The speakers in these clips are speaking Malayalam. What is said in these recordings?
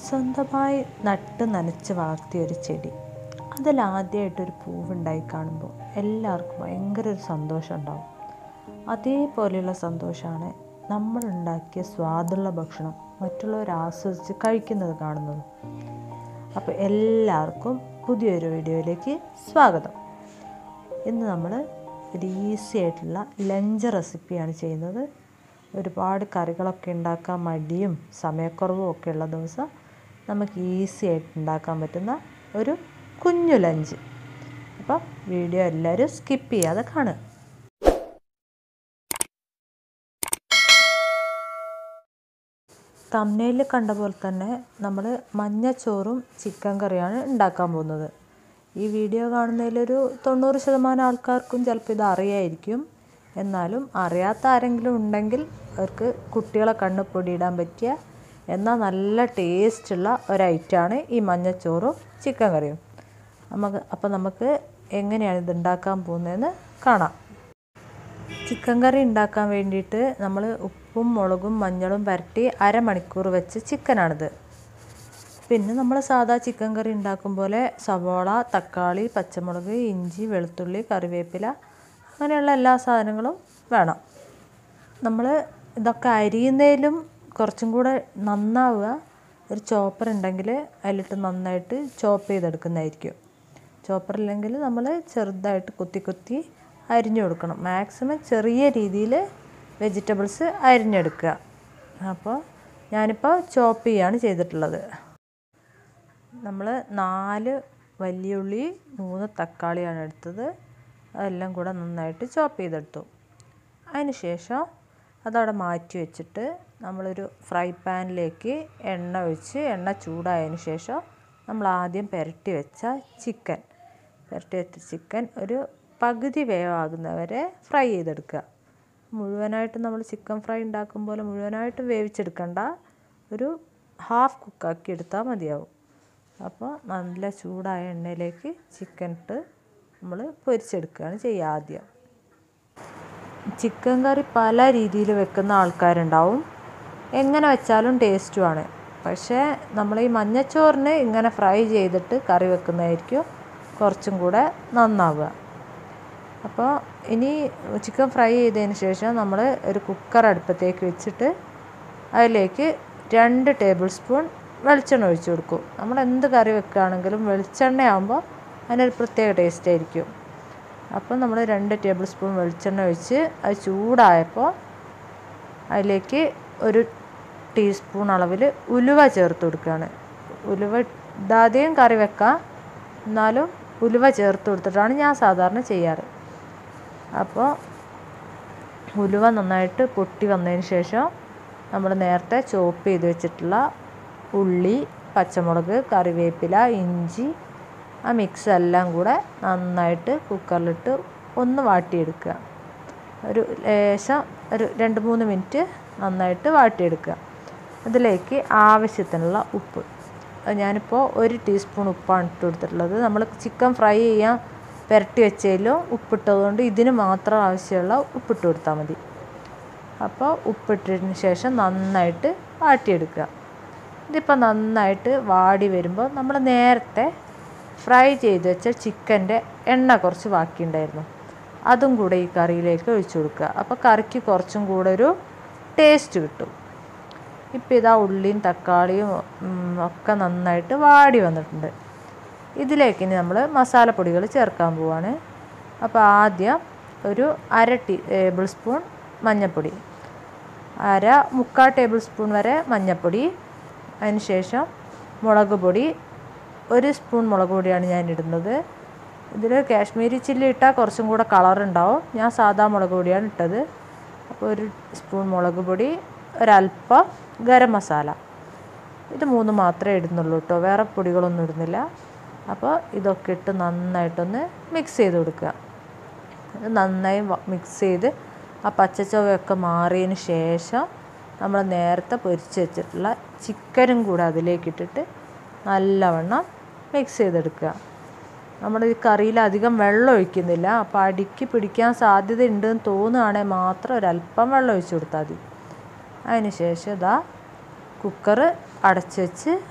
സ്വന്തമായി നട്ട് നനച്ച് വളർത്തിയ ഒരു ചെടി അതിലാദ്യമായിട്ടൊരു പൂവുണ്ടായി കാണുമ്പോൾ എല്ലാവർക്കും ഭയങ്കര ഒരു സന്തോഷം ഉണ്ടാവും അതേപോലെയുള്ള സന്തോഷമാണ് നമ്മളുണ്ടാക്കിയ സ്വാദുള്ള ഭക്ഷണം മറ്റുള്ളവർ ആസ്വദിച്ച് കഴിക്കുന്നത് കാണുന്നത് അപ്പോൾ എല്ലാവർക്കും പുതിയൊരു വീഡിയോയിലേക്ക് സ്വാഗതം ഇന്ന് നമ്മൾ ഒരു ഈസി ആയിട്ടുള്ള ലഞ്ച് റെസിപ്പിയാണ് ചെയ്യുന്നത് ഒരുപാട് കറികളൊക്കെ ഉണ്ടാക്കാൻ മടിയും സമയക്കുറവും ഒക്കെ ഉള്ള ദിവസം നമുക്ക് ഈസി ആയിട്ട് ഉണ്ടാക്കാൻ പറ്റുന്ന ഒരു കുഞ്ഞു ലഞ്ച് അപ്പോൾ വീഡിയോ എല്ലാവരും സ്കിപ്പ് ചെയ്യാതെ കാണുക തമ്മനയിൽ കണ്ട പോലെ തന്നെ നമ്മൾ മഞ്ഞച്ചോറും ചിക്കൻ കറിയാണ് ഉണ്ടാക്കാൻ പോകുന്നത് ഈ വീഡിയോ കാണുന്നതിലൊരു തൊണ്ണൂറ് ശതമാനം ആൾക്കാർക്കും ചിലപ്പോൾ ഇത് അറിയായിരിക്കും എന്നാലും അറിയാത്ത ആരെങ്കിലും ഉണ്ടെങ്കിൽ അവർക്ക് കുട്ടികളെ കണ്ണ് പൊടിയിടാൻ പറ്റിയ എന്നാൽ നല്ല ടേസ്റ്റുള്ള ഒരു ഐറ്റമാണ് ഈ മഞ്ഞച്ചോറും ചിക്കൻ കറിയും നമുക്ക് അപ്പോൾ നമുക്ക് എങ്ങനെയാണ് ഇത് ഉണ്ടാക്കാൻ പോകുന്നതെന്ന് കാണാം ചിക്കൻ കറി ഉണ്ടാക്കാൻ വേണ്ടിയിട്ട് നമ്മൾ ഉപ്പും മുളകും മഞ്ഞളും പുരട്ടി അരമണിക്കൂർ വെച്ച് ചിക്കനാണിത് പിന്നെ നമ്മൾ സാധാ ചിക്കൻ കറി ഉണ്ടാക്കും പോലെ സവോള തക്കാളി പച്ചമുളക് ഇഞ്ചി വെളുത്തുള്ളി കറിവേപ്പില അങ്ങനെയുള്ള എല്ലാ സാധനങ്ങളും വേണം നമ്മൾ ഇതൊക്കെ അരിയുന്നതിലും കുറച്ചും കൂടെ നന്നാവുക ഒരു ചോപ്പർ ഉണ്ടെങ്കിൽ അതിലിട്ട് നന്നായിട്ട് ചോപ്പ് ചെയ്തെടുക്കുന്നതായിരിക്കും ചോപ്പർ ഇല്ലെങ്കിൽ നമ്മൾ ചെറുതായിട്ട് കുത്തി കുത്തി അരിഞ്ഞു കൊടുക്കണം മാക്സിമം ചെറിയ രീതിയിൽ വെജിറ്റബിൾസ് അരിഞ്ഞെടുക്കുക അപ്പോൾ ഞാനിപ്പോൾ ചോപ്പ് ചെയ്യാണ് ചെയ്തിട്ടുള്ളത് നമ്മൾ നാല് വലിയ ഉള്ളി മൂന്ന് തക്കാളിയാണ് എടുത്തത് അതെല്ലാം കൂടെ നന്നായിട്ട് ചോപ്പ് ചെയ്തെടുത്തു അതിന് ശേഷം അതവിടെ മാറ്റി വെച്ചിട്ട് നമ്മളൊരു ഫ്രൈ പാനിലേക്ക് എണ്ണ ഒഴിച്ച് എണ്ണ ചൂടായതിന് ശേഷം നമ്മൾ ആദ്യം പുരട്ടി വെച്ച ചിക്കൻ പുരട്ടി വെച്ച ചിക്കൻ ഒരു പകുതി വേവാകുന്നവരെ ഫ്രൈ ചെയ്തെടുക്കുക മുഴുവനായിട്ട് നമ്മൾ ചിക്കൻ ഫ്രൈ ഉണ്ടാക്കും പോലെ മുഴുവനായിട്ട് വേവിച്ചെടുക്കണ്ട ഒരു ഹാഫ് കുക്കാക്കി എടുത്താൽ മതിയാവും അപ്പോൾ നല്ല ചൂടായ എണ്ണയിലേക്ക് ചിക്കൻ ഇട്ട് നമ്മൾ പൊരിച്ചെടുക്കുകയാണ് ചെയ്യുക ആദ്യം ചിക്കൻ കറി പല രീതിയിൽ വെക്കുന്ന ആൾക്കാരുണ്ടാവും എങ്ങനെ വെച്ചാലും ടേസ്റ്റുമാണ് പക്ഷേ നമ്മൾ ഈ മഞ്ഞച്ചോറിന് ഇങ്ങനെ ഫ്രൈ ചെയ്തിട്ട് കറി വെക്കുന്നതായിരിക്കും കുറച്ചും കൂടെ നന്നാവുക അപ്പോൾ ഇനി ചിക്കൻ ഫ്രൈ ചെയ്തതിന് ശേഷം നമ്മൾ ഒരു കുക്കർ അടുപ്പത്തേക്ക് വെച്ചിട്ട് അതിലേക്ക് രണ്ട് ടേബിൾ സ്പൂൺ വെളിച്ചെണ്ണ ഒഴിച്ചു കൊടുക്കും നമ്മൾ എന്ത് കറി വെക്കുകയാണെങ്കിലും വെളിച്ചെണ്ണ ആകുമ്പോൾ അതിനൊരു പ്രത്യേക ടേസ്റ്റ് ആയിരിക്കും അപ്പോൾ നമ്മൾ രണ്ട് ടേബിൾ സ്പൂൺ വെളിച്ചെണ്ണ ഒഴിച്ച് അത് ചൂടായപ്പോൾ അതിലേക്ക് ഒരു ടീസ്പൂൺ അളവിൽ ഉലുവ ചേർത്ത് കൊടുക്കുകയാണ് ഉലുവ ഇടാതെയും കറി വെക്കാം എന്നാലും ഉലുവ ചേർത്ത് കൊടുത്തിട്ടാണ് ഞാൻ സാധാരണ ചെയ്യാറ് അപ്പോൾ ഉലുവ നന്നായിട്ട് പൊട്ടി വന്നതിന് ശേഷം നമ്മൾ നേരത്തെ ചോപ്പ് ചെയ്ത് വെച്ചിട്ടുള്ള ഉള്ളി പച്ചമുളക് കറിവേപ്പില ഇഞ്ചി ആ മിക്സ് എല്ലാം കൂടെ നന്നായിട്ട് കുക്കറിലിട്ട് ഒന്ന് വാട്ടിയെടുക്കുക ഒരു ലേശം ഒരു രണ്ട് മൂന്ന് മിനിറ്റ് നന്നായിട്ട് വാട്ടിയെടുക്കുക അതിലേക്ക് ആവശ്യത്തിനുള്ള ഉപ്പ് ഞാനിപ്പോൾ ഒരു ടീസ്പൂൺ ഉപ്പാണ് ഇട്ട് കൊടുത്തിട്ടുള്ളത് നമ്മൾ ചിക്കൻ ഫ്രൈ ചെയ്യാൻ പുരട്ടി വെച്ചതിലും ഉപ്പിട്ടതുകൊണ്ട് ഇതിന് മാത്രം ആവശ്യമുള്ള ഉപ്പിട്ട് കൊടുത്താൽ മതി അപ്പോൾ ഉപ്പിട്ടതിന് ശേഷം നന്നായിട്ട് വാട്ടിയെടുക്കുക ഇതിപ്പോൾ നന്നായിട്ട് വാടി വരുമ്പോൾ നമ്മൾ നേരത്തെ ഫ്രൈ ചെയ്ത് വെച്ച ചിക്കൻ്റെ എണ്ണ കുറച്ച് ബാക്കിയുണ്ടായിരുന്നു അതും കൂടെ ഈ കറിയിലേക്ക് ഒഴിച്ചു കൊടുക്കുക അപ്പോൾ കറിക്ക് കുറച്ചും കൂടെ ഒരു ടേസ്റ്റ് കിട്ടും ഇപ്പോൾ ഇതാ ഉള്ളിയും തക്കാളിയും ഒക്കെ നന്നായിട്ട് വാടി വന്നിട്ടുണ്ട് ഇതിലേക്ക് ഇനി നമ്മൾ മസാലപ്പൊടികൾ ചേർക്കാൻ പോവാണ് അപ്പോൾ ആദ്യം ഒരു അര ടീ ടേബിൾ സ്പൂൺ മഞ്ഞൾപ്പൊടി അര മുക്കാൽ ടേബിൾ സ്പൂൺ വരെ മഞ്ഞൾപ്പൊടി അതിന് ശേഷം മുളക് പൊടി ഒരു സ്പൂൺ മുളക് പൊടിയാണ് ഞാൻ ഇടുന്നത് ഇതിൽ കാശ്മീരി ചില്ലി ഇട്ടാൽ കുറച്ചും കൂടെ കളർ ഉണ്ടാവും ഞാൻ സാധാ മുളക് പൊടിയാണ് ഇട്ടത് അപ്പോൾ ഒരു സ്പൂൺ മുളക് പൊടി ഒരല്പം ഗരം മസാല ഇത് മൂന്ന് മാത്രമേ ഇടുന്നുള്ളൂ കേട്ടോ വേറെ പൊടികളൊന്നും ഇടുന്നില്ല അപ്പോൾ ഇതൊക്കെ ഇട്ട് നന്നായിട്ടൊന്ന് മിക്സ് ചെയ്ത് കൊടുക്കുക നന്നായി മിക്സ് ചെയ്ത് ആ പച്ചച്ചൊവയൊക്കെ മാറിയതിന് ശേഷം നമ്മൾ നേരത്തെ പൊരിച്ച് വെച്ചിട്ടുള്ള ചിക്കനും കൂടെ അതിലേക്ക് ഇട്ടിട്ട് നല്ലവണ്ണം മിക്സ് ചെയ്തെടുക്കുക നമ്മൾ ഈ കറിയിൽ അധികം വെള്ളം ഒഴിക്കുന്നില്ല അപ്പോൾ അടിക്ക് പിടിക്കാൻ സാധ്യത ഉണ്ടെന്ന് തോന്നുകയാണെങ്കിൽ മാത്രം ഒരല്പം വെള്ളം ഒഴിച്ച് കൊടുത്താൽ മതി അതിന് ശേഷം ഇതാ കുക്കർ അടച്ച് വെച്ച്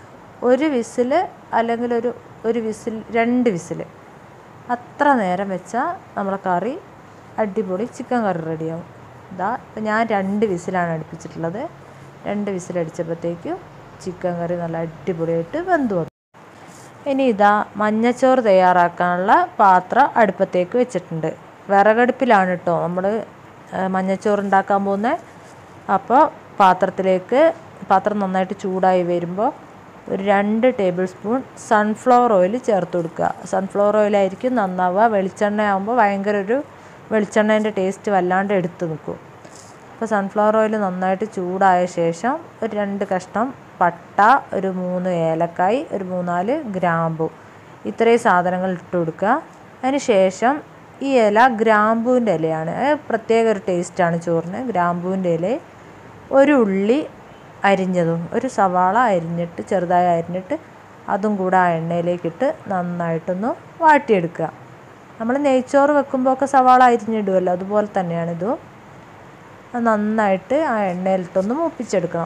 ഒരു വിസിൽ അല്ലെങ്കിൽ ഒരു ഒരു വിസിൽ രണ്ട് വിസിൽ അത്ര നേരം വെച്ചാൽ നമ്മളെ കറി അടിപൊളി ചിക്കൻ കറി റെഡിയാവും ഇതാ ഇപ്പം ഞാൻ രണ്ട് വിസിലാണ് അടുപ്പിച്ചിട്ടുള്ളത് രണ്ട് വിസിലടിച്ചപ്പോഴത്തേക്കും ചിക്കൻ കറി നല്ല അടിപൊളിയായിട്ട് വെന്ത് വന്നു ഇനി ഇതാ മഞ്ഞച്ചോറ് തയ്യാറാക്കാനുള്ള പാത്രം അടുപ്പത്തേക്ക് വെച്ചിട്ടുണ്ട് വിറകടുപ്പിലാണ് കേട്ടോ നമ്മൾ മഞ്ഞച്ചോറ് ഉണ്ടാക്കാൻ പോകുന്നത് അപ്പോൾ പാത്രത്തിലേക്ക് പാത്രം നന്നായിട്ട് ചൂടായി വരുമ്പോൾ ഒരു രണ്ട് ടേബിൾ സ്പൂൺ സൺഫ്ലവർ ഓയിൽ ചേർത്ത് കൊടുക്കുക സൺഫ്ലവർ ഓയിലായിരിക്കും നന്നാവുക വെളിച്ചെണ്ണ ആകുമ്പോൾ ഭയങ്കര ഒരു വെളിച്ചെണ്ണേൻ്റെ ടേസ്റ്റ് വല്ലാണ്ട് എടുത്ത് നിൽക്കും അപ്പോൾ സൺഫ്ലവർ ഓയിൽ നന്നായിട്ട് ചൂടായ ശേഷം ഒരു രണ്ട് കഷ്ണം പട്ട ഒരു മൂന്ന് ഏലക്കായ് ഒരു മൂന്നാല് ഗ്രാമ്പു ഇത്രയും സാധനങ്ങൾ ഇട്ട് കൊടുക്കുക അതിന് ശേഷം ഈ ഇല ഗ്രാമ്പൂവിൻ്റെ ഇലയാണ് അത് പ്രത്യേക ഒരു ടേസ്റ്റാണ് ചോറിന് ഗ്രാമ്പൂവിൻ്റെ ഇല ഒരു ഉള്ളി അരിഞ്ഞതും ഒരു സവാള അരിഞ്ഞിട്ട് ചെറുതായി അരിഞ്ഞിട്ട് അതും കൂടെ ആ എണ്ണയിലേക്കിട്ട് നന്നായിട്ടൊന്ന് വാട്ടിയെടുക്കുക നമ്മൾ നെയ്ച്ചോറ് വെക്കുമ്പോൾ ഒക്കെ സവാള അരിഞ്ഞിടുമല്ലോ അതുപോലെ തന്നെയാണ് ഇതും അത് നന്നായിട്ട് ആ എണ്ണയിലിട്ടൊന്ന് മൂപ്പിച്ചെടുക്കണം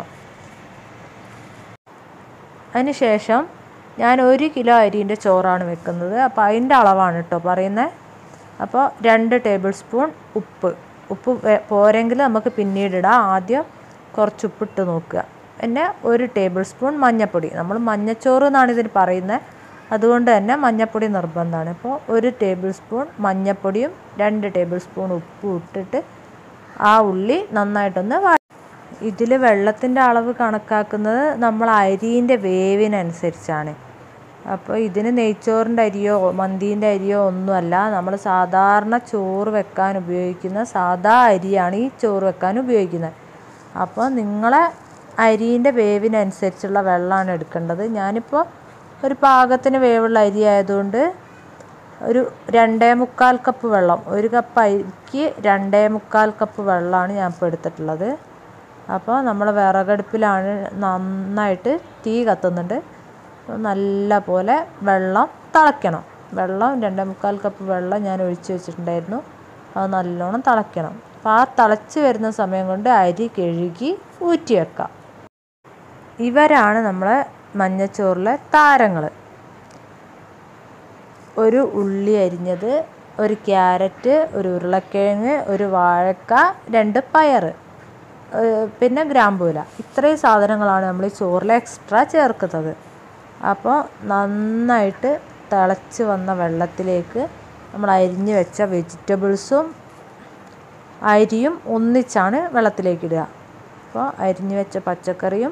അതിന് ശേഷം ഞാൻ ഒരു കിലോ അരിൻ്റെ ചോറാണ് വെക്കുന്നത് അപ്പോൾ അതിൻ്റെ അളവാണ് കേട്ടോ പറയുന്നത് അപ്പോൾ രണ്ട് ടേബിൾ സ്പൂൺ ഉപ്പ് ഉപ്പ് പോരെങ്കിൽ നമുക്ക് പിന്നീട് ഇടാം ആദ്യം കുറച്ച് ഉപ്പിട്ട് നോക്കുക പിന്നെ ഒരു ടേബിൾ സ്പൂൺ മഞ്ഞൾപ്പൊടി നമ്മൾ മഞ്ഞച്ചോറ് എന്നാണ് ഇതിന് പറയുന്നത് അതുകൊണ്ട് തന്നെ മഞ്ഞൾപ്പൊടി നിർബന്ധമാണ് അപ്പോൾ ഒരു ടേബിൾ സ്പൂൺ മഞ്ഞൾപ്പൊടിയും രണ്ട് ടേബിൾ സ്പൂൺ ഉപ്പും ഇട്ടിട്ട് ആ ഉള്ളി നന്നായിട്ടൊന്ന് വാ ഇതിൽ വെള്ളത്തിൻ്റെ അളവ് കണക്കാക്കുന്നത് നമ്മൾ അരീൻ്റെ വേവിനനുസരിച്ചാണ് അപ്പോൾ ഇതിന് നെയ്ച്ചോറിൻ്റെ അരിയോ മന്തീൻ്റെ അരിയോ ഒന്നുമല്ല നമ്മൾ സാധാരണ ചോറ് വെക്കാൻ ഉപയോഗിക്കുന്ന സാധാ അരിയാണ് ഈ ചോറ് വെക്കാൻ ഉപയോഗിക്കുന്നത് അപ്പോൾ നിങ്ങളെ അരീൻ്റെ വേവിനനുസരിച്ചുള്ള വെള്ളമാണ് എടുക്കേണ്ടത് ഞാനിപ്പോൾ ഒരു പാകത്തിന് വേവുള്ള അരി ആയതുകൊണ്ട് ഒരു രണ്ടേ മുക്കാൽ കപ്പ് വെള്ളം ഒരു കപ്പ് അരിക്ക് രണ്ടേ മുക്കാൽ കപ്പ് വെള്ളമാണ് ഞാൻ ഇപ്പോൾ എടുത്തിട്ടുള്ളത് അപ്പോൾ നമ്മൾ വിറകടുപ്പിലാണ് നന്നായിട്ട് തീ കത്തുന്നുണ്ട് നല്ല പോലെ വെള്ളം തിളയ്ക്കണം വെള്ളം രണ്ടേ മുക്കാൽ കപ്പ് വെള്ളം ഞാൻ ഒഴിച്ച് വെച്ചിട്ടുണ്ടായിരുന്നു അത് നല്ലോണം തിളയ്ക്കണം അപ്പോൾ ആ തിളച്ച് വരുന്ന സമയം കൊണ്ട് അരി കഴുകി ഊറ്റി വെക്കാം ഇവരാണ് നമ്മളെ മഞ്ഞച്ചോറിലെ താരങ്ങൾ ഒരു ഉള്ളി അരിഞ്ഞത് ഒരു ക്യാരറ്റ് ഒരു ഉരുളക്കിഴങ്ങ് ഒരു വാഴക്ക രണ്ട് പയർ പിന്നെ ഗ്രാമ്പൂല ഇത്രയും സാധനങ്ങളാണ് നമ്മൾ ഈ ചോറിൽ എക്സ്ട്രാ ചേർക്കുന്നത് അപ്പോൾ നന്നായിട്ട് തിളച്ച് വന്ന വെള്ളത്തിലേക്ക് നമ്മൾ അരിഞ്ഞ് വെച്ച വെജിറ്റബിൾസും അരിയും ഒന്നിച്ചാണ് വെള്ളത്തിലേക്ക് ഇടുക അപ്പോൾ അരിഞ്ഞ് വെച്ച പച്ചക്കറിയും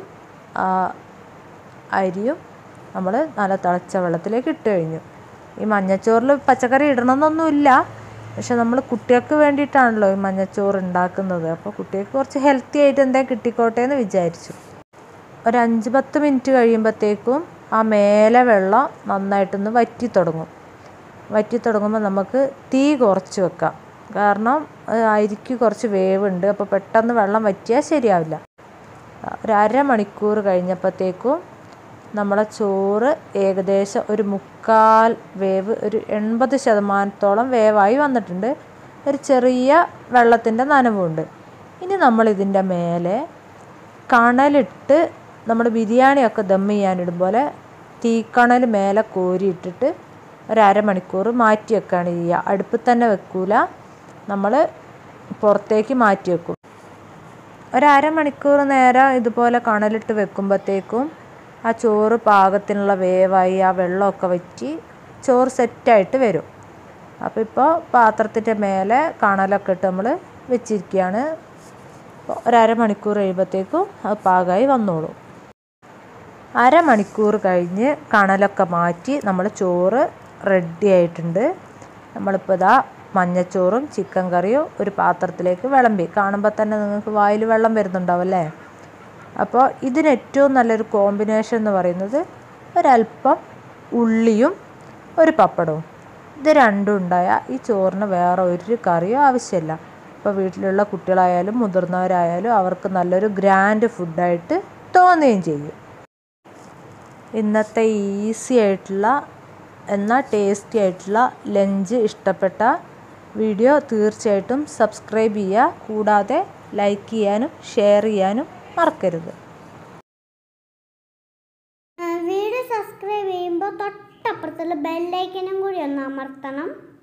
അരിയും നമ്മൾ നല്ല തിളച്ച വെള്ളത്തിലേക്ക് ഇട്ട് കഴിഞ്ഞു ഈ മഞ്ഞച്ചോറിൽ പച്ചക്കറി ഇടണമെന്നൊന്നുമില്ല പക്ഷെ നമ്മൾ കുട്ടികൾക്ക് വേണ്ടിയിട്ടാണല്ലോ ഈ മഞ്ഞച്ചോറ് ഉണ്ടാക്കുന്നത് അപ്പോൾ കുട്ടികൾക്ക് കുറച്ച് ഹെൽത്തി ആയിട്ട് എന്തെങ്കിലും കിട്ടിക്കോട്ടെ എന്ന് വിചാരിച്ചു ഒരു അഞ്ച് പത്ത് മിനിറ്റ് കഴിയുമ്പോഴത്തേക്കും ആ മേലെ വെള്ളം നന്നായിട്ടൊന്ന് വറ്റി തുടങ്ങും വറ്റി തുടങ്ങുമ്പോൾ നമുക്ക് തീ കുറച്ച് വെക്കാം കാരണം അരിക്ക് കുറച്ച് വേവുണ്ട് അപ്പോൾ പെട്ടെന്ന് വെള്ളം വറ്റിയാൽ ശരിയാവില്ല ഒരു അരമണിക്കൂർ കഴിഞ്ഞപ്പോഴത്തേക്കും നമ്മളെ ചോറ് ഏകദേശം ഒരു മുക്കാൽ വേവ് ഒരു എൺപത് ശതമാനത്തോളം വേവായി വന്നിട്ടുണ്ട് ഒരു ചെറിയ വെള്ളത്തിൻ്റെ നനവുണ്ട് ഇനി നമ്മൾ ഇതിൻ്റെ മേലെ കണലിട്ട് നമ്മൾ ബിരിയാണിയൊക്കെ ദം ചെയ്യാനിടും പോലെ തീക്കണൽ മേലെ കോരിയിട്ടിട്ട് ഒരു അരമണിക്കൂർ മാറ്റി വെക്കുകയാണ് ചെയ്യുക അടുപ്പിൽ തന്നെ വെക്കൂല നമ്മൾ പുറത്തേക്ക് മാറ്റി വെക്കും ഒരു അരമണിക്കൂർ നേരം ഇതുപോലെ കണലിട്ട് വെക്കുമ്പോഴത്തേക്കും ആ ചോറ് പാകത്തിനുള്ള വേവായി ആ വെള്ളമൊക്കെ വറ്റി ചോറ് സെറ്റായിട്ട് വരും അപ്പോൾ ഇപ്പോൾ പാത്രത്തിൻ്റെ മേലെ കണലൊക്കെ ഇട്ട് നമ്മൾ വെച്ചിരിക്കുകയാണ് ഒരു അരമണിക്കൂർ കഴിയുമ്പോഴത്തേക്കും അത് പാകമായി വന്നോളും അരമണിക്കൂർ കഴിഞ്ഞ് കണലൊക്കെ മാറ്റി നമ്മൾ ചോറ് റെഡി ആയിട്ടുണ്ട് നമ്മളിപ്പോൾ ഇതാ മഞ്ഞച്ചോറും ചിക്കൻ കറിയും ഒരു പാത്രത്തിലേക്ക് വിളമ്പി കാണുമ്പോൾ തന്നെ നിങ്ങൾക്ക് വായിൽ വെള്ളം വരുന്നുണ്ടാവും അല്ലേ അപ്പോൾ ഇതിന് ഏറ്റവും നല്ലൊരു കോമ്പിനേഷൻ എന്ന് പറയുന്നത് ഒരല്പം ഉള്ളിയും ഒരു പപ്പടവും ഇത് രണ്ടും ഉണ്ടായാൽ ഈ ചോറിന് വേറെ ഒരു കറിയോ ആവശ്യമില്ല ഇപ്പോൾ വീട്ടിലുള്ള കുട്ടികളായാലും മുതിർന്നവരായാലും അവർക്ക് നല്ലൊരു ഗ്രാൻഡ് ഫുഡായിട്ട് തോന്നുകയും ചെയ്യും ഇന്നത്തെ ഈസി ആയിട്ടുള്ള എന്നാൽ ടേസ്റ്റി ആയിട്ടുള്ള ലഞ്ച് ഇഷ്ടപ്പെട്ട വീഡിയോ തീർച്ചയായിട്ടും സബ്സ്ക്രൈബ് ചെയ്യുക കൂടാതെ ലൈക്ക് ചെയ്യാനും ഷെയർ ചെയ്യാനും മറക്കരുത് വീഡിയോ സബ്സ്ക്രൈബ് ചെയ്യുമ്പോൾ തൊട്ടപ്പുറത്തുള്ള ബെല്ലൈക്കനും കൂടി ഒന്ന് അമർത്തണം